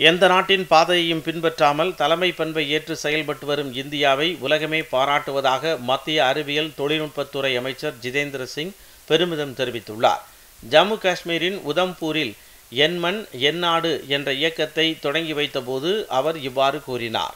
எந்த நாட்டின் பாதையையும் பின்பற்றாமல் தலைமை பண்பை ஏற்று செயல்பட்டு வரும் இந்தியாவை உலகமே பாராட்டுவதாக மத்திய அறிவியல் தொழில்நுட்பத்துறை அமைச்சர் ஜிதேந்திர சிங் பெருமிதம் தெரிவித்துள்ளார் ஜம்மு காஷ்மீரின் உதம்பூரில் என் மண் என் நாடு என்ற இயக்கத்தை தொடங்கி வைத்தபோது அவர் இவ்வாறு கூறினார்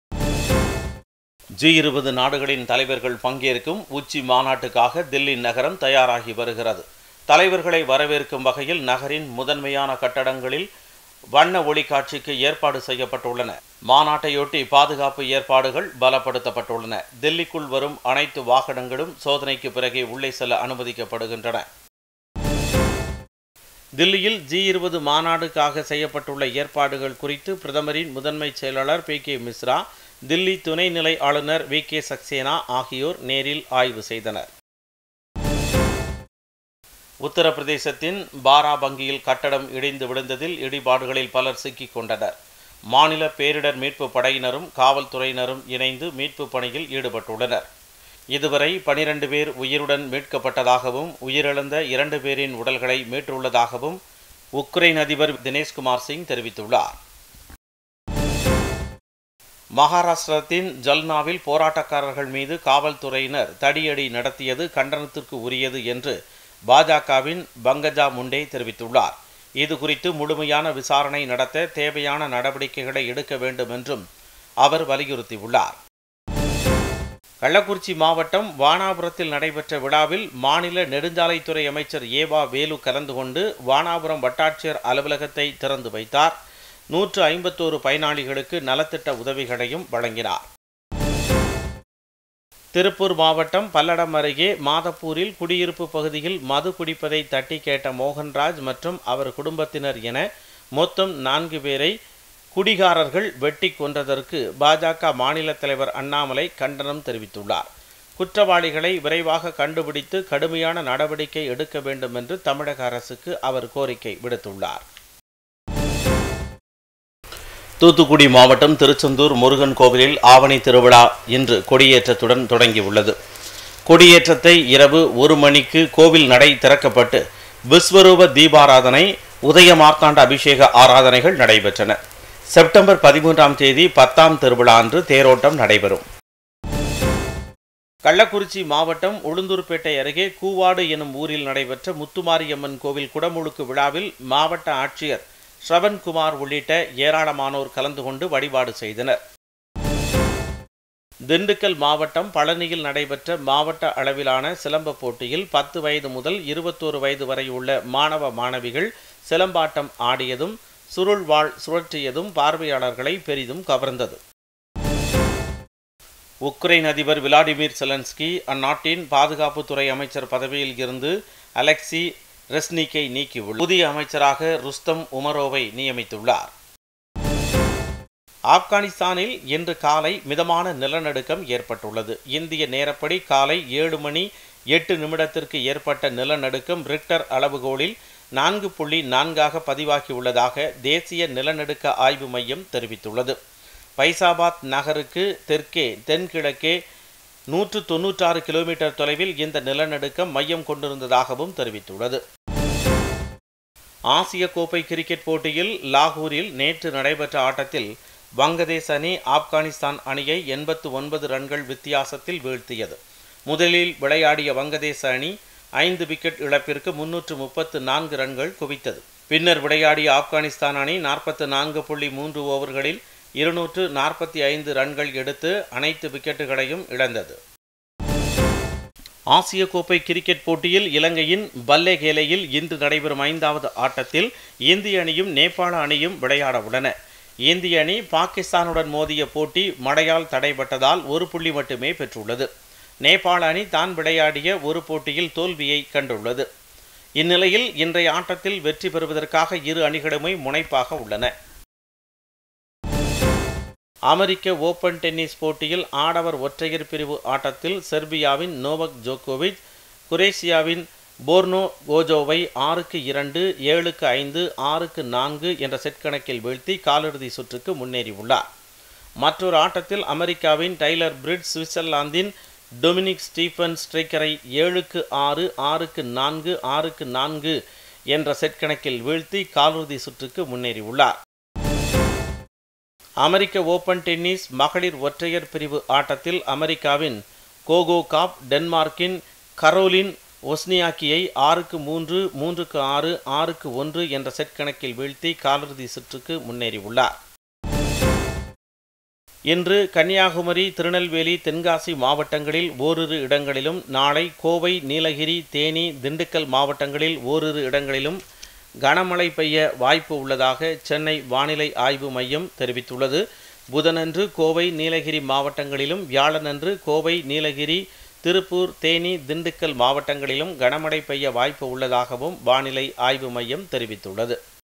ஜி இருபது நாடுகளின் தலைவர்கள் பங்கேற்கும் உச்சி மாநாட்டுக்காக தில்லி நகரம் தயாராகி வருகிறது தலைவர்களை வரவேற்கும் வகையில் நகரின் முதன்மையான கட்டடங்களில் வண்ண ஒளிக்காட்சிக்கு ஏற்பாடு செய்யப்பட்டுள்ளன மாநாட்டையொட்டி பாதுகாப்பு ஏற்பாடுகள் பலப்படுத்தப்பட்டுள்ளன தில்லிக்குள் வரும் அனைத்து வாகனங்களும் சோதனைக்கு பிறகே உள்ளே செல்ல அனுமதிக்கப்படுகின்றன தில்லியில் ஜி இருபது மாநாடுக்காக செய்யப்பட்டுள்ள ஏற்பாடுகள் குறித்து பிரதமரின் முதன்மை செயலாளர் பி கே மிஸ்ரா தில்லி துணைநிலை ஆளுநர் வி கே சக்சேனா ஆகியோர் நேரில் ஆய்வு செய்தனர் உத்தரப்பிரதேசத்தின் பாராபங்கியில் கட்டடம் இடிந்து விழுந்ததில் இடிபாடுகளில் பலர் சிக்கிக் கொண்டனர் மாநில பேரிடர் மீட்பு படையினரும் காவல்துறையினரும் இணைந்து மீட்பு பணியில் ஈடுபட்டுள்ளனர் இதுவரை பனிரெண்டு பேர் உயிருடன் மீட்கப்பட்டதாகவும் உயிரிழந்த இரண்டு பேரின் உடல்களை மீட்டுள்ளதாகவும் உக்ரைன் அதிபர் தினேஷ்குமார் சிங் தெரிவித்துள்ளார் மகாராஷ்டிரத்தின் ஜல்னாவில் போராட்டக்காரர்கள் மீது காவல்துறையினர் தடியடி நடத்தியது கண்டனத்திற்கு உரியது என்று பாஜகவின் பங்கஜா முண்டே தெரிவித்துள்ளார் இது குறித்து முழுமையான விசாரணை நடத்த தேவையான நடவடிக்கைகளை எடுக்க வேண்டும் என்றும் அவர் வலியுறுத்தியுள்ளார் கள்ளக்குறிச்சி மாவட்டம் வானாபுரத்தில் நடைபெற்ற விழாவில் மாநில நெடுஞ்சாலைத்துறை அமைச்சர் ஏவா வேலு கலந்து கொண்டு வானாபுரம் வட்டாட்சியர் அலுவலகத்தை திறந்து வைத்தார் நூற்று ஐம்பத்தோரு பயனாளிகளுக்கு நலத்திட்ட உதவிகளையும் வழங்கினார் திருப்பூர் மாவட்டம் பல்லடம் அருகே மாதப்பூரில் குடியிருப்பு பகுதியில் மது குடிப்பதை தட்டி கேட்ட மோகன்ராஜ் மற்றும் அவர் குடும்பத்தினர் என மொத்தம் நான்கு பேரை குடிகாரர்கள் வெட்டி கொன்றதற்கு பாஜக மாநில தலைவர் அண்ணாமலை கண்டனம் தெரிவித்துள்ளார் குற்றவாளிகளை விரைவாக கண்டுபிடித்து கடுமையான நடவடிக்கை எடுக்க வேண்டும் என்று தமிழக அரசுக்கு அவர் கோரிக்கை விடுத்துள்ளார் தூத்துக்குடி மாவட்டம் திருச்செந்தூர் முருகன் கோவிலில் ஆவணி திருவிழா இன்று கொடியேற்றத்துடன் தொடங்கியுள்ளது கொடியேற்றத்தை இரவு ஒரு மணிக்கு கோவில் நடை திறக்கப்பட்டு விஸ்வரூப தீபாராதனை உதய மார்த்தாண்ட அபிஷேக ஆராதனைகள் நடைபெற்றன செப்டம்பர் பதிமூன்றாம் தேதி பத்தாம் திருவிழா அன்று தேரோட்டம் நடைபெறும் கள்ளக்குறிச்சி மாவட்டம் உளுந்தூர்பேட்டை அருகே கூவாடு எனும் ஊரில் நடைபெற்ற முத்துமாரியம்மன் கோவில் குடமுழுக்கு விழாவில் மாவட்ட ஆட்சியர் ஸ்ரவன்குமார் உள்ளிட்ட ஏராளமானோர் கலந்து கொண்டு வழிபாடு செய்தனர் திண்டுக்கல் மாவட்டம் பழனியில் நடைபெற்ற மாவட்ட அளவிலான சிலம்ப போட்டியில் பத்து வயது முதல் இருபத்தோரு வயது வரை உள்ள மாணவ மாணவிகள் சிலம்பாட்டம் ஆடியதும் சுருள் வாழ் சுழற்றியதும் பார்வையாளர்களை பெரிதும் கவர்ந்தது உக்ரைன் அதிபர் விளாடிமிர் செலன்ஸ்கி அந்நாட்டின் பாதுகாப்புத்துறை அமைச்சர் பதவியில் இருந்து அலெக்சி ரெஸ்னிக்கை நீக்கியுள்ளார் புதிய அமைச்சராக ருஸ்தம் உமரோவை நியமித்துள்ளார் ஆப்கானிஸ்தானில் இன்று காலை மிதமான நிலநடுக்கம் ஏற்பட்டுள்ளது இந்திய நேரப்படி காலை ஏழு மணி எட்டு நிமிடத்திற்கு ஏற்பட்ட நிலநடுக்கம் ரிக்டர் அளவுகோலில் நான்கு புள்ளி நான்காக பதிவாகியுள்ளதாக தேசிய நிலநடுக்க ஆய்வு மையம் தெரிவித்துள்ளது பைசாபாத் நகருக்கு தெற்கே தென்கிழக்கே நூற்று தொன்னூற்றாறு கிலோமீட்டர் தொலைவில் இந்த நிலநடுக்கம் மையம் கொண்டிருந்ததாகவும் தெரிவித்துள்ளது ஆசிய கோப்பை கிரிக்கெட் போட்டியில் லாகூரில் நேற்று நடைபெற்ற ஆட்டத்தில் வங்கதேச அணி ஆப்கானிஸ்தான் அணியை எண்பத்து ஒன்பது ரன்கள் வித்தியாசத்தில் வீழ்த்தியது முதலில் விளையாடிய வங்கதேச அணி ஐந்து விக்கெட் இழப்பிற்கு முன்னூற்று முப்பத்து நான்கு ரன்கள் குவித்தது பின்னர் விளையாடிய ஆப்கானிஸ்தான் அணி நாற்பத்து நான்கு புள்ளி மூன்று ஓவர்களில் இருநூற்று நாற்பத்தி ஐந்து ரன்கள் எடுத்து அனைத்து விக்கெட்டுகளையும் இழந்தது ஆசிய கோப்பை கிரிக்கெட் போட்டியில் இலங்கையின் பல்லேகேலையில் இன்று நடைபெறும் ஐந்தாவது ஆட்டத்தில் இந்திய அணியும் நேபாள அணியும் விளையாட உள்ளன இந்திய அணி பாகிஸ்தானுடன் மோதிய போட்டி மழையால் தடைபட்டதால் ஒரு புள்ளி மட்டுமே பெற்றுள்ளது நேபாள அணி தான் விளையாடிய ஒரு போட்டியில் தோல்வியை கண்டுள்ளது இந்நிலையில் இன்றைய ஆட்டத்தில் வெற்றி பெறுவதற்காக இரு அணிகளுமே முனைப்பாக உள்ளன அமெரிக்க ஓபன் டென்னிஸ் போட்டியில் ஆடவர் ஒற்றையர் பிரிவு ஆட்டத்தில் செர்பியாவின் நோவக் ஜோகோவிச் குரேஷியாவின் போர்னோ கோஜோவை ஆறுக்கு இரண்டு ஏழுக்கு ஐந்து ஆறுக்கு நான்கு என்ற செட் கணக்கில் வீழ்த்தி காலிறுதி சுற்றுக்கு முன்னேறியுள்ளார் மற்றொரு ஆட்டத்தில் அமெரிக்காவின் டைலர் பிரிட் சுவிட்சர்லாந்தின் டொமினிக் ஸ்டீஃபன் ஸ்ட்ரைக்கரை ஏழுக்கு ஆறு ஆறுக்கு நான்கு ஆறுக்கு நான்கு என்ற செட் கணக்கில் வீழ்த்தி காலிறுதி சுற்றுக்கு முன்னேறியுள்ளார் அமெரிக்க ஓபன் டென்னிஸ் மகளிர் ஒற்றையர் பிரிவு ஆட்டத்தில் அமெரிக்காவின் கோகோ காப் டென்மார்க்கின் கரோலின் ஒஸ்னியாக்கியை ஆறுக்கு மூன்று மூன்றுக்கு ஆறு ஆறுக்கு ஒன்று என்ற செட் கணக்கில் வீழ்த்தி காலிறுதி சுற்றுக்கு முன்னேறியுள்ளார் இன்று கன்னியாகுமரி திருநெல்வேலி தென்காசி மாவட்டங்களில் ஓரிரு இடங்களிலும் நாளை கோவை நீலகிரி தேனி திண்டுக்கல் மாவட்டங்களில் ஓரிரு இடங்களிலும் கனமழை பெய்ய வாய்ப்பு உள்ளதாக சென்னை வானிலை ஆய்வு மையம் தெரிவித்துள்ளது புதனன்று கோவை நீலகிரி மாவட்டங்களிலும் வியாழனன்று கோவை நீலகிரி திருப்பூர் தேனி திண்டுக்கல் மாவட்டங்களிலும் கனமழை பெய்ய வாய்ப்பு உள்ளதாகவும் வானிலை ஆய்வு மையம் தெரிவித்துள்ளது